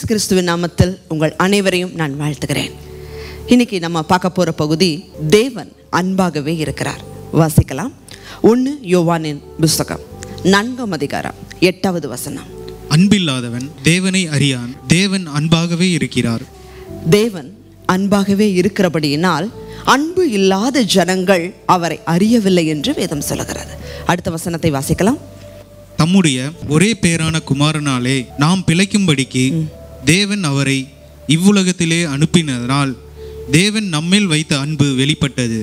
கிறிஸ்துவின் நாமத்தில் உங்கள் அனைவரையும் நான் வாழ்த்துகிறேன் இன்னைக்கு நம்ம பார்க்க போகிற பகுதி தேவன் அன்பாகவே இருக்கிறார் வாசிக்கலாம் ஒன்று யோவானின் புஸ்தகம் நான்காம் அதிகாரம் எட்டாவது வசனம் அன்பில்லாதவன் தேவனை அறியான் தேவன் அன்பாகவே இருக்கிறார் தேவன் அன்பாகவே இருக்கிறபடியினால் அன்பு இல்லாத ஜனங்கள் அவரை அறியவில்லை என்று வேதம் சொல்லுகிறது அடுத்த வசனத்தை வாசிக்கலாம் தம்முடைய ஒரே பேரான குமாரனாலே நாம் பிழைக்கும்படிக்கு தேவன் அவரை இவ்வுலகத்திலே அனுப்பினதனால் தேவன் நம்மேல் வைத்த அன்பு வெளிப்பட்டது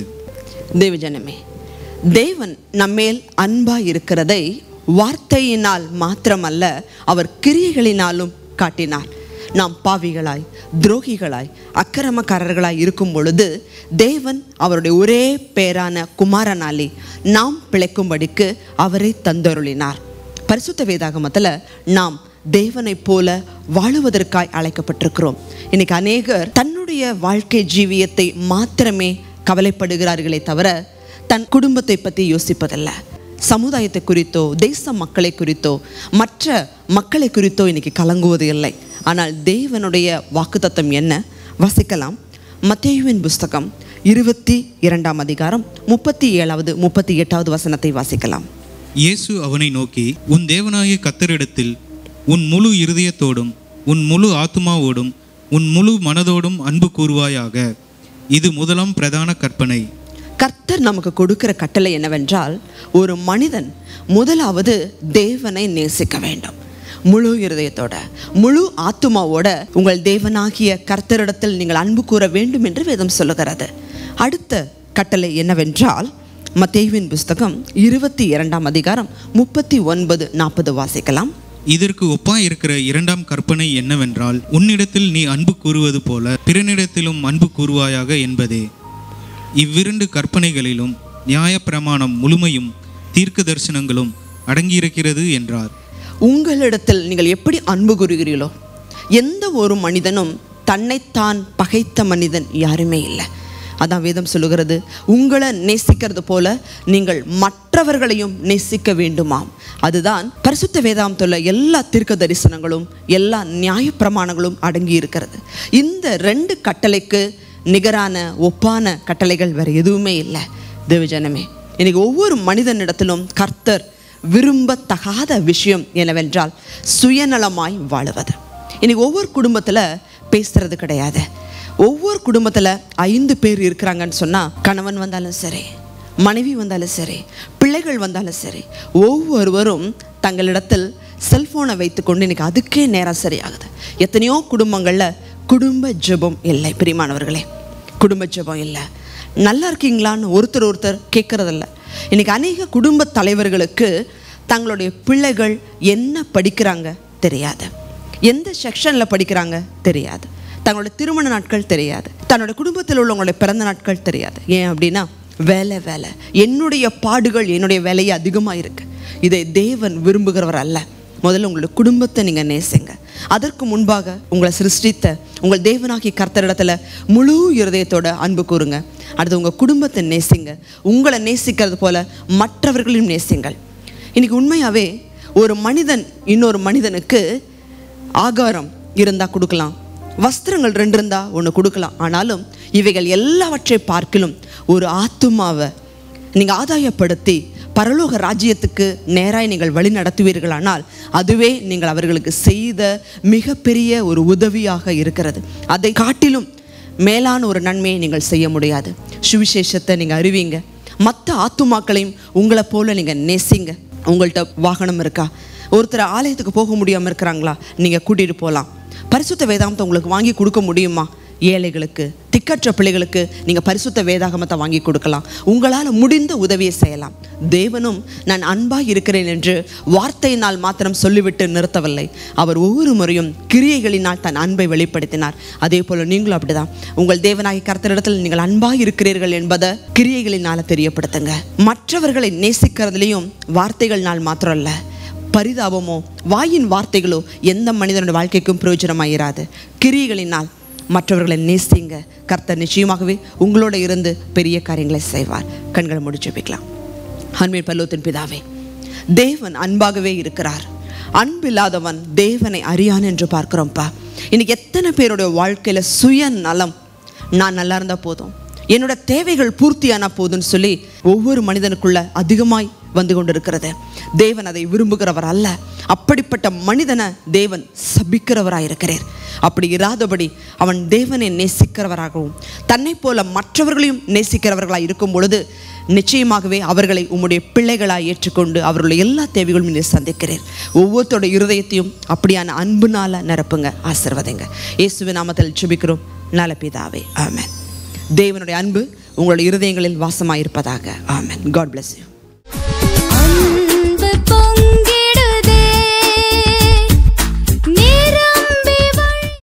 தேவஜனமே தேவன் நம்மேல் அன்பா இருக்கிறதை வார்த்தையினால் மாத்திரமல்ல அவர் கிரியைகளினாலும் காட்டினார் நாம் பாவிகளாய் துரோகிகளாய் அக்கிரமக்காரர்களாய் இருக்கும் பொழுது தேவன் அவருடைய ஒரே பேரான குமாரனாலே நாம் பிழைக்கும்படிக்கு அவரை தந்தருளினார் பரிசுத்த வேதாகமத்தில் நாம் தேவனைப் போல வாழுவதற்காய் அழைக்கப்பட்டிருக்கிறோம் இன்னைக்கு அநேகர் தன்னுடைய வாழ்க்கை ஜீவியத்தை மாத்திரமே கவலைப்படுகிறார்களே தவிர தன் குடும்பத்தை பற்றி யோசிப்பதில்லை சமுதாயத்தை குறித்தோ தேச மக்களை குறித்தோ மற்ற மக்களை குறித்தோ இன்னைக்கு கலங்குவது இல்லை ஆனால் தேவனுடைய வாக்குத்தத்தம் என்ன வாசிக்கலாம் மத்தேயுவின் புஸ்தகம் இருபத்தி இரண்டாம் அதிகாரம் முப்பத்தி ஏழாவது முப்பத்தி எட்டாவது வசனத்தை வாசிக்கலாம் இயேசு அவனை நோக்கி உன் தேவனாகிய கத்தரிடத்தில் உன் முழு இருதயத்தோடும் உன் முழு ஆத்துமாவோடும் உன் முழு மனதோடும் அன்பு கூறுவாயாக இது முதலாம் பிரதான கற்பனை கர்த்தர் நமக்கு கொடுக்கிற கட்டளை என்னவென்றால் ஒரு மனிதன் முதலாவது தேவனை நேசிக்க வேண்டும் முழு இருதயத்தோட முழு ஆத்துமாவோட உங்கள் தேவனாகிய கர்த்தரிடத்தில் நீங்கள் அன்பு கூற வேண்டும் என்று வேதம் சொல்லுகிறது அடுத்த கட்டளை என்னவென்றால் மத்தேயுவின் புஸ்தகம் இருபத்தி இரண்டாம் அதிகாரம் முப்பத்தி ஒன்பது நாற்பது வாசிக்கலாம் இதற்கு ஒப்பாய் இருக்கிற இரண்டாம் கற்பனை என்னவென்றால் உன்னிடத்தில் நீ அன்பு கூறுவது போல பிறனிடத்திலும் அன்பு கூறுவாயாக என்பதே இவ்விரண்டு கற்பனைகளிலும் நியாயப்பிரமாணம் முழுமையும் தீர்க்க தரிசனங்களும் அடங்கியிருக்கிறது என்றார் உங்களிடத்தில் நீங்கள் எப்படி அன்பு கூறுகிறீர்களோ எந்த ஒரு மனிதனும் தன்னைத்தான் பகைத்த மனிதன் யாருமே இல்லை அதான் வேதம் சொல்லுகிறது உங்களை நேசிக்கிறது போல நீங்கள் மற்றவர்களையும் நேசிக்க வேண்டுமாம் அதுதான் பரிசுத்த வேதாந்தத்தில் எல்லா தீர்க்க தரிசனங்களும் எல்லா நியாயப்பிரமாணங்களும் அடங்கி இருக்கிறது இந்த ரெண்டு கட்டளைக்கு நிகரான ஒப்பான கட்டளைகள் வேறு எதுவுமே இல்லை தேவஜனமே இன்னைக்கு ஒவ்வொரு மனிதனிடத்திலும் கர்த்தர் விரும்பத்தகாத விஷயம் என்னவென்றால் சுயநலமாய் வாழுவது இன்னைக்கு ஒவ்வொரு குடும்பத்தில் பேசுறது கிடையாது ஒவ்வொரு குடும்பத்தில் ஐந்து பேர் இருக்கிறாங்கன்னு சொன்னால் கணவன் வந்தாலும் சரி மனைவி வந்தாலும் சரி பிள்ளைகள் வந்தாலும் சரி ஒவ்வொருவரும் தங்களிடத்தில் செல்ஃபோனை வைத்துக்கொண்டு இன்னைக்கு அதுக்கே நேரம் சரியாகுது எத்தனையோ குடும்பங்களில் குடும்ப ஜெபம் இல்லை பிரியமானவர்களே குடும்ப ஜெபம் இல்லை நல்லா இருக்கீங்களான்னு ஒருத்தர் ஒருத்தர் கேட்கறதில்ல இன்னைக்கு அநேக குடும்ப தலைவர்களுக்கு தங்களுடைய பிள்ளைகள் என்ன படிக்கிறாங்க தெரியாது எந்த செக்ஷனில் படிக்கிறாங்க தெரியாது தங்களோட திருமண நாட்கள் தெரியாது தன்னோட குடும்பத்தில் உள்ளவங்களுடைய பிறந்த நாட்கள் தெரியாது ஏன் அப்படின்னா வேலை வேலை என்னுடைய பாடுகள் என்னுடைய வேலையே அதிகமாக இருக்கு இதை தேவன் விரும்புகிறவர் அல்ல முதல்ல உங்களுடைய குடும்பத்தை நீங்கள் நேசிங்க அதற்கு முன்பாக உங்களை சிருஷ்டித்த உங்கள் தேவனாகிய கர்த்தரிடத்துல முழு இருதயத்தோட அன்பு கூறுங்க அடுத்து உங்கள் குடும்பத்தை நேசிங்க உங்களை நேசிக்கிறது போல மற்றவர்களையும் நேசிங்கள் இன்னைக்கு உண்மையாகவே ஒரு மனிதன் இன்னொரு மனிதனுக்கு ஆகாரம் இருந்தால் கொடுக்கலாம் வஸ்திரங்கள் ரெண்டு இருந்தால் ஒன்று கொடுக்கலாம் ஆனாலும் இவைகள் எல்லாவற்றை பார்க்கிலும் ஒரு ஆத்துமாவை நீங்கள் ஆதாயப்படுத்தி பரலோக ராஜ்யத்துக்கு நேராய் நீங்கள் வழி நடத்துவீர்களானால் அதுவே நீங்கள் அவர்களுக்கு செய்த மிகப்பெரிய ஒரு உதவியாக இருக்கிறது அதை காட்டிலும் மேலான ஒரு நன்மையை நீங்கள் செய்ய முடியாது சுவிசேஷத்தை நீங்கள் அறிவிங்க மற்ற ஆத்துமாக்களையும் உங்களை போல நீங்கள் நேசிங்க உங்கள்கிட்ட வாகனம் இருக்கா ஒருத்தர் ஆலயத்துக்கு போக முடியாமல் இருக்கிறாங்களா நீங்கள் கூட்டிகிட்டு போகலாம் பரிசுத்த வேதாந்தம் உங்களுக்கு வாங்கி கொடுக்க முடியுமா ஏழைகளுக்கு திக்கற்ற பிள்ளைகளுக்கு நீங்கள் பரிசுத்த வேதாகமத்தை வாங்கி கொடுக்கலாம் உங்களால் முடிந்த உதவியை செய்யலாம் தேவனும் நான் அன்பாக இருக்கிறேன் என்று வார்த்தையினால் மாத்திரம் சொல்லிவிட்டு நிறுத்தவில்லை அவர் ஒவ்வொரு முறையும் கிரியைகளினால் தன் அன்பை வெளிப்படுத்தினார் அதே போல் நீங்களும் அப்படிதான் உங்கள் தேவனாகி கர்த்தரிடத்தில் நீங்கள் அன்பாக இருக்கிறீர்கள் என்பதை கிரியைகளினால் தெரியப்படுத்துங்க மற்றவர்களை நேசிக்கிறதுலையும் வார்த்தைகள்னால் மாத்திரம் இல்லை பரிதாபமோ வாயின் வார்த்தைகளோ எந்த மனிதனுடைய வாழ்க்கைக்கும் பிரயோஜனமாயிராது கிரியைகளினால் மற்றவர்களை நேசிங்க கர்த்தர் நிச்சயமாகவே உங்களோட இருந்து பெரிய காரியங்களை செய்வார் கண்களை முடிச்சு வைக்கலாம் அன்பின் பல்லோத்தின் பிதாவே தேவன் அன்பாகவே இருக்கிறார் அன்பில்லாதவன் தேவனை அறியான் என்று பார்க்கிறோம்ப்பா இன்னைக்கு எத்தனை பேருடைய வாழ்க்கையில சுய நலம் நான் நல்லா இருந்தா போதும் என்னோட தேவைகள் பூர்த்தியான போதும்னு சொல்லி ஒவ்வொரு மனிதனுக்குள்ள அதிகமாய் வந்து கொண்டிருக்கிறது தேவன் அதை விரும்புகிறவர் அல்ல அப்படிப்பட்ட மனிதனை தேவன் சபிக்கிறவராயிருக்கிறார் அப்படி இராதபடி அவன் தேவனை நேசிக்கிறவராகவும் தன்னை போல மற்றவர்களையும் நேசிக்கிறவர்களாய் இருக்கும் பொழுது நிச்சயமாகவே அவர்களை உம்முடைய பிள்ளைகளாய் ஏற்றுக்கொண்டு அவர்களுடைய எல்லா தேவைகளும் நீர் சந்திக்கிறீர் ஒவ்வொருத்தோட இருதயத்தையும் அப்படியான அன்புனால நிரப்புங்க ஆசிர்வதைங்க இயேசுவின் நாமத்தில் சுபிக்கிறோம் நல்ல பிதாவே ஆமென் தேவனுடைய அன்பு உங்களுடைய இருதயங்களில் வாசமாயிருப்பதாக ஆமென் காட் bless you